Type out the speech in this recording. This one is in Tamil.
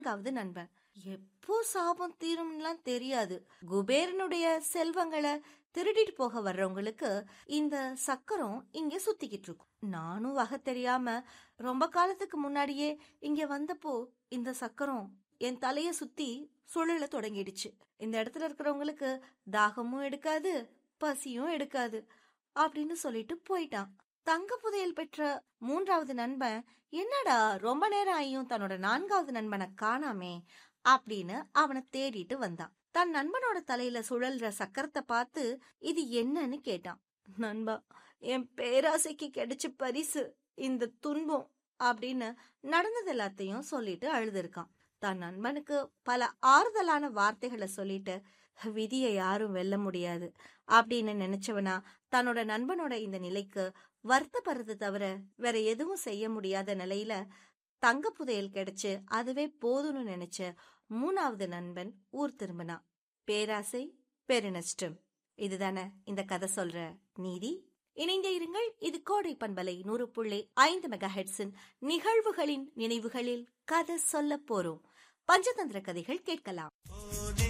நான்காவது நண்பன் எப்போ சாபம் தீரும்லாம் தெரியாது குபேரனுடைய செல்வங்களை திருடிட்டு போக வர்றவங்களுக்கு இந்த சக்கரம் இங்க சுத்திக்கிட்டு இருக்கும் நானும் வகை தெரியாம ரொம்ப காலத்துக்கு முன்னாடியே இங்க வந்தப்போ இந்த சக்கரம் என் தலைய சுத்தி சுழல தொடங்கிடுச்சு இந்த இடத்துல இருக்கிறவங்களுக்கு தாகமும் எடுக்காது பசியும் எடுக்காது அப்படின்னு சொல்லிட்டு போயிட்டான் தங்க புதையல் பெற்ற மூன்றாவது நண்பன் என்னடா ரொம்ப நேரம் ஆகியும் தன்னோட நான்காவது நண்பனை காணாமே அப்படின்னு அவனை தேடிட்டு வந்தான் தன் நண்பனோட தலையில சுழல்ற சக்கரத்தை பார்த்து இது என்னன்னு கேட்டான் நண்பா என் பேராசைக்கு கிடைச்ச பரிசு இந்த துன்பம் அப்படின்னு நடந்தது எல்லாத்தையும் சொல்லிட்டு அழுதுருக்கான் தன் நண்பனுக்கு பல ஆறுதலான வார்த்தைகளை சொல்லிட்டு விதியை யாரும் வெல்ல முடியாது அப்படின்னு நினைச்சவனா தன்னோட நண்பனோட இந்த நிலைக்கு வருத்தப்படுறது தவிர வேற எதுவும் செய்ய முடியாத நிலையில தங்க புதையல் கிடைச்சு அதுவே போதும்னு நினைச்ச மூணாவது நண்பன் ஊர் திரும்பினான் பேராசை பெருநஷ்டம் இதுதானே இந்த கதை சொல்ற நீதி இணைந்தே இருங்கள் இது கோடை பண்பலை நூறு புள்ளி ஐந்து மெகா ஹெட்ஸின் நிகழ்வுகளின் நினைவுகளில் கதை சொல்ல போறோம் பஞ்சதந்திர கதைகள் கேட்கலாம்